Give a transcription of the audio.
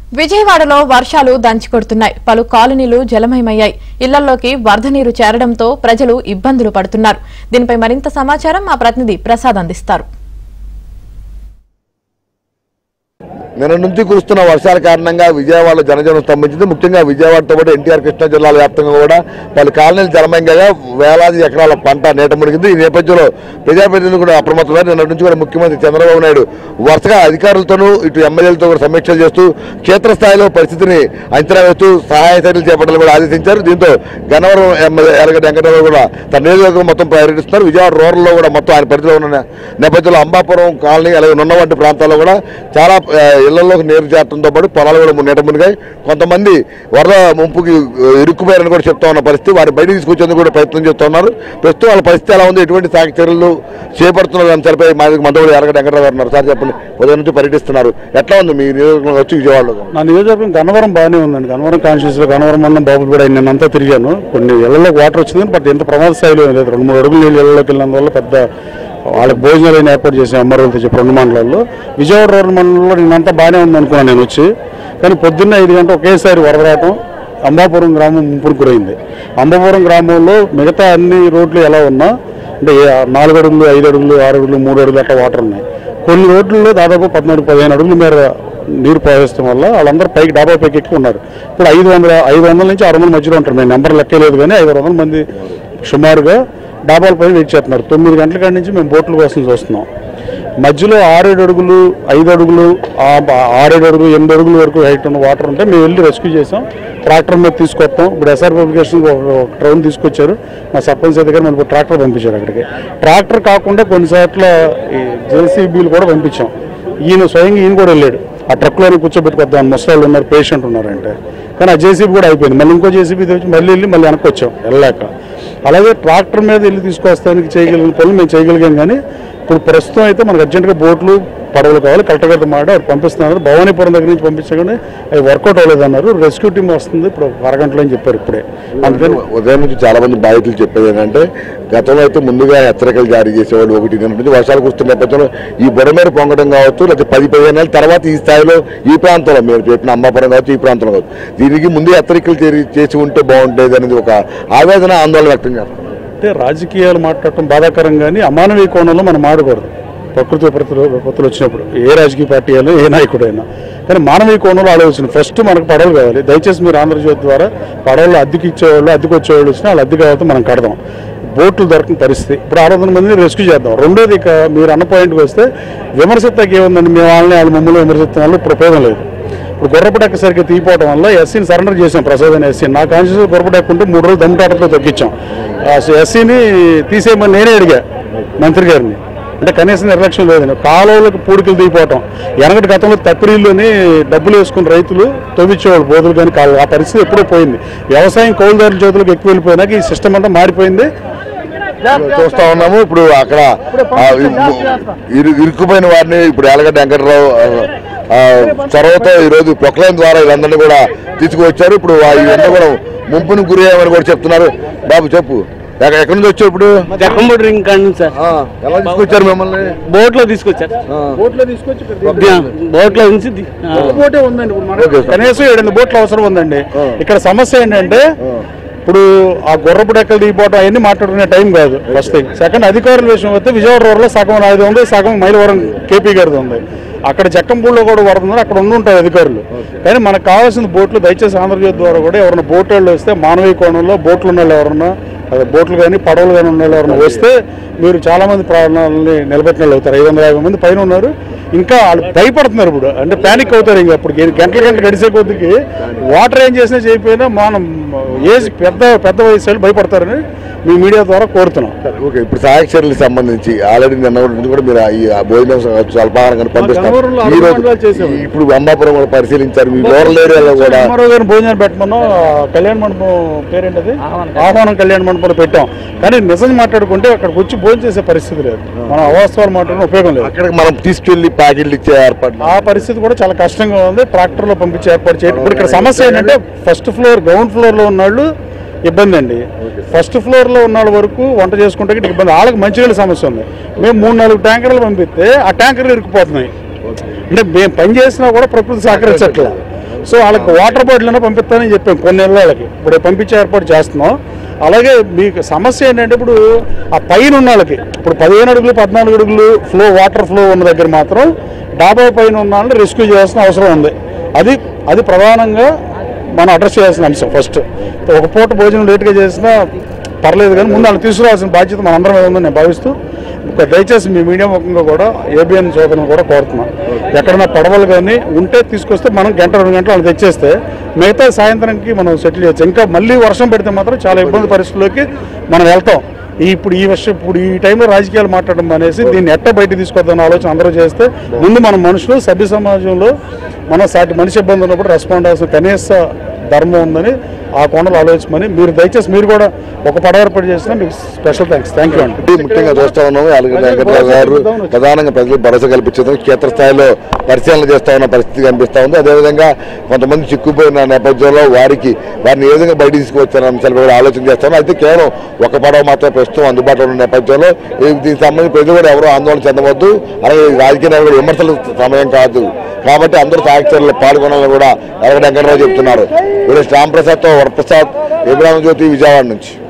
విజయవాడలో వర్షాలు దంచికొడుతున్నాయి పలు కాలనీలు జలమయమయ్యాయి ఇళ్లలోకి వరద నీరు చేరడంతో ప్రజలు ఇబ్బందులు పడుతున్నారు దీనిపై మరింత సమాచారం మా ప్రతినిధి ప్రసాద్ అందిస్తారు నిన్న నుంచి కురుస్తున్న వర్షాల కారణంగా విజయవాడలో జనజీవనం స్తంభించింది ముఖ్యంగా విజయవాడతో పాటు ఎన్టీఆర్ కృష్ణా జిల్లాల వ్యాప్తంగా కూడా పలు కాలనీలు జలమయంగా వేలాది ఎకరాల పంట నీట మునిగింది ఈ నేపథ్యంలో ప్రజాప్రతినిధులు కూడా అప్రమత్తమయ్యారు నిన్న నుంచి కూడా ముఖ్యమంత్రి చంద్రబాబు నాయుడు వరుసగా అధికారులతోనూ ఇటు ఎమ్మెల్యేలతో కూడా సమీక్షలు చేస్తూ క్షేత్రస్థాయిలో పరిస్థితిని అంచనా వేస్తూ సహాయ చర్యలు చేపట్టాలని కూడా ఆదేశించారు దీంతో గన్నవరం ఎమ్మెల్యే ఎర్రగడ్డ వెంకటరావు కూడా తన నియోజకవర్గం మొత్తం పర్యటిస్తున్నారు విజయవాడ రూరల్లో కూడా మొత్తం ఆయన పరిధిలో ఉన్న నేపథ్యంలో అంబాపురం కాలనీ అలాగే నున్న వంటి ప్రాంతాల్లో కూడా చాలా ఆ, ఇళ్లలోకి నీరు చేరడంతో పాటు పొలాలు కూడా నీట మునిగాయి కొంతమంది వరద ముంపుకి ఆ, ఇరుక్కుపోయారని కూడా చెప్తా ఉన్న పరిస్థితి వారిని బయటికి తీసుకొచ్చేందుకు కూడా ప్రయత్నం చేస్తున్నారు ప్రస్తుతం వాళ్ళ పరిస్థితి ఎలా ఉంది ఎటువంటి సాగు చర్యలు చేపడుతున్న అంశాలపై మా మంత్రులు ఎర్రగడ్డ వెంకటరావు గారు ఉన్నారు సార్ చెప్పండి ఉదయం నుంచి పర్యటిస్తున్నారు ఎట్లా ఉంది మీ నియోజకవర్గం వచ్చి విజయవాడలో నా నియోజకవర్గం గన్నవరం బాగానే ఉందండి గన్నవరం కాన్స్టిట్యూన్సీలో గన్నవరం మండలం బాబులపేట నిన్నంతా తిరిగాను కొన్ని ఇళ్లలోకి వాటర్ వచ్చింది బట్ ఎంత ప్రమాద స్థాయిలో ఏం లేదు రెండు మూడు అడుగులు నీళ్ళు ఇళ్లలోకి వెళ్ళినందువల్ల పెద్ద వాళ్ళకి భోజనాలు అయినా ఏర్పాటు చేసాం అమ్మరోలతో చెప్పి రెండు మండలాల్లో విజయవాడ రోడ్డు మండలంలో నిన్నంతా బాగానే ఉంది అనుకున్నాను నేను వచ్చి కానీ పొద్దున్న ఐదు గంటల ఒకేసారి వరద రావటం అంబాపురం గ్రామం ముంపుకు గురైంది అంబాపురం గ్రామంలో మిగతా అన్ని రోడ్లు ఎలా ఉన్నా అంటే ఏ- నాలుగు అడుగులు ఐదు అడుగులు ఆరు అడుగులు మూడు అడుగులు అట్లా వాటర్ ఉన్నాయి కొన్ని రోడ్లలో దాదాపు పద్నాలుగు పదిహేను అడుగుల మేర నీరు ప్రవహిస్తాం వల్ల వాళ్ళందరూ పైకి డాబా పైకి ఎక్కి ఉన్నారు ఇప్పుడు ఐదు వందల ఐదు వందల నుంచి ఆరు వందల మధ్యలో ఉంటారు మేము నెంబర్ లెక్కలేదు కానీ ఐదు వందల మంది సుమారుగా డాబాల పైన వెయిట్ చేస్తున్నారు తొమ్మిది గంటల కాడి నుంచి మేము బోట్ల కోసం చూస్తున్నాం మధ్యలో ఆరేడు అడుగులు ఐదు అడుగులు ఆ బ- ఆరేడు అడుగులు ఎనిమిది అడుగుల వరకు హైట్ ఉన్న వాటర్ ఉంటే మేము వెళ్ళి రెస్క్యూ చేసాం ట్రాక్టర్ మీద తీసుకొస్తాం ఇప్పుడు ఎస్ఆర్ పబ్లికేషన్ ఒక ట్రైన్ తీసుకొచ్చారు మా సర్పంచ్ అధికారి మనకు ట్రాక్టర్ పంపించారు అక్కడికి ట్రాక్టర్ కాకుండా కొన్నిసార్లు ఈ జేసీబీలు కూడా పంపించాం ఈయన స్వయంగా ఈయన కూడా వెళ్ళాడు ఆ ట్రక్లోనే కూర్చోబెట్టుకొద్దాం ముసలాళ్ళు ఉన్నారు పేషెంట్ ఉన్నారంటే కానీ ఆ జేసీబీ కూడా అయిపోయింది మళ్ళీ ఇంకో జేసీబీ తెచ్చి మళ్ళీ వెళ్ళి మళ్ళీ వెనక్కి వచ్చాం వెళ్ళాక అలాగే ట్రాక్టర్ మీద వెళ్ళి తీసుకొస్తానికి చేయగలిగిన పనులు మేము చేయగలిగాం కానీ ఇప్పుడు ప్రస్తుతం అయితే మనకు అర్జెంటుగా బోట్లు పడవలు కావాలి కలెక్టర్ గారితో మాట వారు పంపిస్తున్నారు భవానీపురం దగ్గర నుంచి పంపించగానే అవి వర్కౌట్ అవ్వలేదన్నారు రెస్క్యూ టీం వస్తుంది ఇప్పుడు ఒక అరగంటలో అని చెప్పారు ఇప్పుడే అందుకని ఉదయం నుంచి చాలా మంది బాధితులు చెప్పేది ఏంటంటే గతంలో అయితే ముందుగా హెచ్చరికలు జారీ చేసేవాళ్ళు ఒకటి నిన్నటి నుంచి వర్షాలు కురుస్తున్న నేపథ్యంలో ఈ బుడమేరు పొంగడం కావచ్చు లేకపోతే పది పదిహేను నెలల తర్వాత ఈ స్థాయిలో ఈ ప్రాంతంలో మీరు చెప్పిన అమ్మాపురం కావచ్చు ఈ ప్రాంతంలో కావచ్చు దీనికి ముందు హెచ్చరికలు చేరి- చేసి ఉంటే బాగుండేది అనేది ఒక ఆవేదన ఆందోళన వ్యక్తం చేస్తారు అంటే రాజకీయాలు మాట్లాడటం బాధాకరం కానీ అమానవీయ కోణంలో మనం మాడకూడదు ప్రకృతి విపత్తులు విపత్తులు వచ్చినప్పుడు ఏ రాజకీయ పార్టీ అయినా ఏ నాయకుడైనా కానీ మానవీయ కోణంలో ఆలోచన ఫస్ట్ మనకు పడవలు కావాలి దయచేసి మీరు ఆంధ్రజ్యోతి ద్వారా పడవలు అద్దెకి ఇచ్చేవాళ్ళు అద్దెకి వచ్చేవాళ్ళు వచ్చినా వాళ్ళు అద్దె కావాలి మనం కడదాం బోట్లు దొరకని పరిస్థితి ఇప్పుడు ఆరు వందల మందిని రెస్క్యూ చేద్దాం రెండోది ఇక మీరు అన్న పాయింట్కి వస్తే విమర్శిస్తాకి ఏముందండి మేము వాళ్ళని వాళ్ళ మమ్మల్ని విమర్శిస్తాం వల్ల ఇప్పుడు ఉపయోగం లేదు ఇప్పుడు గొర్రపడెక్క సరిగ్గా తీయపోవడం వల్ల ఎస్సీని సరెండర్ చేసాం ప్రసాద్ అనే ఎస్సీ నా కాన్స్టిట్యూషన్ గొర్రపడెక్క ఉంటే మూడు రోజులు దమ్ముటాటతో తగ్గించాం ఎస్సీని తీసేయమని నేనే అడిగా మంత్రి గారిని అంటే కనీసం నిర్లక్ష్యం లేదండి కాలువలకు పూడికలు దిగిపోవటం వెనకటి గతంలో తప్పిరీల్లోని డబ్బులు వేసుకున్న రైతులు తవ్వించేవాళ్ళు బోధులు కానీ కాలు ఆ పరిస్థితి ఎప్పుడో పోయింది వ్యవసాయం కౌలుదారుల చేతులకు ఎక్కువ వెళ్ళిపోయినాక ఈ సిస్టమ్ అంతా మారిపోయింది చూస్తా ఉన్నాము ఇప్పుడు అక్కడ ఆ, ఇరు- ఇరుక్కుపోయిన వారిని ఇప్పుడు ఏలగడ్డ వెంకటరావు ఆ, ఆ, చొరవతో ఈరోజు ప్రొక్లైన్ ద్వారా వీళ్ళందరినీ కూడా తీసుకువచ్చారు ఇప్పుడు ఆ ఇవన్నీ కూడా ముంపును గురయ్యామని కూడా చెప్తున్నారు బాబు చెప్పు ఎక్క- ఎక్కడి నుంచి వచ్చావు ఇప్పుడు జక్కంబడి రింగ్ కాడ నుంచి సార్ ఆ, ఎలా తీసుకొచ్చారు మిమ్మల్ని బోట్ లో తీసుకొచ్చారు ఆ, బోట్లో తీసుకొచ్చి బోట్ లో నుంచి ది- ఆ. బోటే ఉందండి ఇప్పుడు మనకి. Okay sir. కనీసం ఏడెనిమిది బోట్లు అవసరం ఉందండి ఆ. ఇక్కడ సమస్య ఏంటంటే ఇప్పుడు ఆ గుర్రపు డెక్కలు దిగిపోవటం అవన్నీ మాట్లాడుకునే టైం కాదు ఫస్ట్ థింగ్ సెకండ్ అధికారుల విషయం వస్తే విజయవాడ రోడ్లో సగం నాది ఉంది సగం మైలవరం కేపీ గారిది ఉంది అక్కడ జక్కంపూడిలో కూడా వరద ఉంది అక్కడ ఉండి ఉంటారు అధికారులు కానీ మనకు కావాల్సిన బోట్లు దయచేసి ఆంధ్రజ్యోతి ద్వారా కూడా ఎవరైనా బోట్ వాళ్ళు వస్తే మానవీయ కోణంలో బోట్లు ఉన్న వాళ్ళు ఎవరన్నా అదే బోట్లు కానీ పడవలు కానీ ఉన్న వాళ్ళు ఎవరైనా వస్తే మీరు చాలా మంది ప్రాణాలని నిలబెట్టిన వాళ్ళు అవుతారు ఐదు వందల యాభై మంది పైన ఉన్నారు ఇంకా వాళ్ళు భయపడుతున్నారు ఇప్పుడు అంటే ప్యానిక్ అవుతారు ఇంకా ఇప్పుడు గంటల గంటలు గడిచే కొద్దికి వాటర్ ఏం చేసినా చేయకపోయినా మనం ఏజ్ పెద్ద పెద్ద వయసు వాళ్ళు భయపడతారని మీ మీడియా ద్వారా కోరుతున్నాం ఓకే ఇప్పుడు సహాయక చర్యలకు సంబంధించి ఆల్రెడీ నిన్న నుంచి కూడా మీరు ఆ- ఈ ఆ భోజనం కావచ్చు, అల్పాహారం కానీ పంపిస్తారు గన్నవరంలో ఈ రోజు అల్పాహారాలు చేసాము. ఈ- ఇప్పుడు అంబాపురం కూడా పరిశీలించారు మీ రూరల్ ఏరియాలో కూడా రామారావు గారిని భోజనాలు పెట్టమన్నాం ఆ కళ్యాణ మండపం పేరేంటది ఆహ్వానం కళ్యాణ మండపంలో పెట్టాం కానీ నిజం మాట్లాడుకుంటే అక్కడికి వచ్చి భోజనం చేసే పరిస్థితి లేదు మనం అవాస్తవాలు మాట్లాడిన ఉపయోగం లేదు అక్కడికి మనం తీసుకెళ్లి ప్యాకెట్లు ఇచ్చే ఏర్పాట్లు ఆ పరిస్థితి కూడా చాలా కష్టంగా ఉంది ట్రాక్టర్ లో పంపించి ఏర్పాటు చేయడం ఇప్పుడు ఇక్కడ సమస్య ఏంటంటే ఫస్ట్ ఫ్లోర్ గ్రౌండ్ ఫ్లోర్ లో ఉన్నాళ్ళు ఇబ్బంది అండి ఫస్ట్ ఫ్లోర్ లో ఉన్న వాళ్ళ వరకు వంట చేసుకుంటే గిట్ట ఇబ్బంది వాళ్ళకి మంచినీళ్ళ సమస్య ఉంది మేము మూడు నాలుగు ట్యాంకర్లు పంపిస్తే ఆ ట్యాంకర్లు ఇరుక్కుపోతున్నాయి అంటే మేము పని చేసినా కూడా ప్రకృతి సహకరించట్లా సో వాళ్ళకి వాటర్ బాటిల్ పంపిస్తానని చెప్పాం కొన్ని ఇళ్ళకి ఇప్పుడు పంపించే ఏర్పాటు చేస్తున్నాం అలాగే మీకు సమస్య ఏంటంటే ఇప్పుడు ఆ పైన ఉన్న వాళ్ళకి ఇప్పుడు పదిహేను అడుగులు పద్నాలుగు అడుగులు ఫ్లో వాటర్ ఫ్లో ఉన్న దగ్గర మాత్రం డాబా పైన ఉన్న వాళ్ళని రెస్క్యూ చేయాల్సిన అవసరం ఉంది అది అది ప్రధానంగా మనం అడ్రస్ చేయాల్సిన అంశం ఫస్ట్ ఒక పూట భోజనం లేట్గా చేసినా పర్లేదు కానీ ముందు వాళ్ళని తీసుకురావాల్సిన బాధ్యత మనందరం మీద ఉందని నేను భావిస్తూ ఒక దయచేసి మీ మీడియా ముఖంగా కూడా ఏబిఎన్ సోదరులను కూడా కోరుతున్నాం ఎక్కడైనా పడవలు కానీ ఉంటే తీసుకొస్తే మనం గంట రెండు గంటలు వాళ్ళు తెచ్చేస్తే మిగతా సాయంత్రంకి మనం సెటిల్ చేయొచ్చు ఇంకా మళ్ళీ వర్షం పెడితే మాత్రం చాలా ఇబ్బంది పరిస్థితుల్లోకి మనం వెళ్తాం ఈ ఇప్పుడు ఈ వర్షం ఇప్పుడు ఈ టైంలో రాజకీయాలు మాట్లాడడం అనేసి దీన్ని ఎట్ట బయట తీసుకొద్దాం ఆలోచన అందరూ చేస్తే ముందు మన మనుషులు సభ్య సమాజంలో మన సాటి మనిషి ఇబ్బంది ఉన్నప్పుడు రెస్పాండ్ అవ్వాల్సిన కనీస ధర్మం ఉందని ఆ కోణలు ఆలోచించమని మీరు దయచేసి మీరు కూడా ఒక పడవ ఏర్పాటు చేసినా మీకు స్పెషల్ థ్యాంక్స్ థ్యాంక్ యూ అండి ఇది ముఖ్యంగా చూస్తా ఉన్నాము అలాగే వెంకటరావు గారు ప్రధానంగా ప్రజలకు భరోసా కల్పించడం క్షేత్రస్థాయిలో పరిశీలన చేస్తా ఉన్న పరిస్థితి కనిపిస్తా ఉంది అదేవిధంగా కొంతమంది చిక్కుపోయిన నేపథ్యంలో వారికి వారిని ఏ విధంగా బయట తీసుకువచ్చారనే అంశాలు కూడా ఆలోచన చేస్తాను అయితే కేవలం ఒక పడవ మాత్రమే ప్రస్తుతం అందుబాటులో ఉన్న నేపథ్యంలో ఈ- దీనికి సంబంధించి ప్రజలు కూడా ఎవరూ ఆందోళన చెందవద్దు అలాగే ఈ రాజకీయ నాయకులు విమర్శలు సమయం కాదు కాబట్టి అందరూ సాహిత్యంలో పాల్గొనాలని కూడా ఎరగ వెంకటరావు చెప్తున్నారు వీరేష్ రామప్రసాద్తో వరప్రసాద్ ఇబ్రాహిం జ్యోతి విజయవాడ నుంచి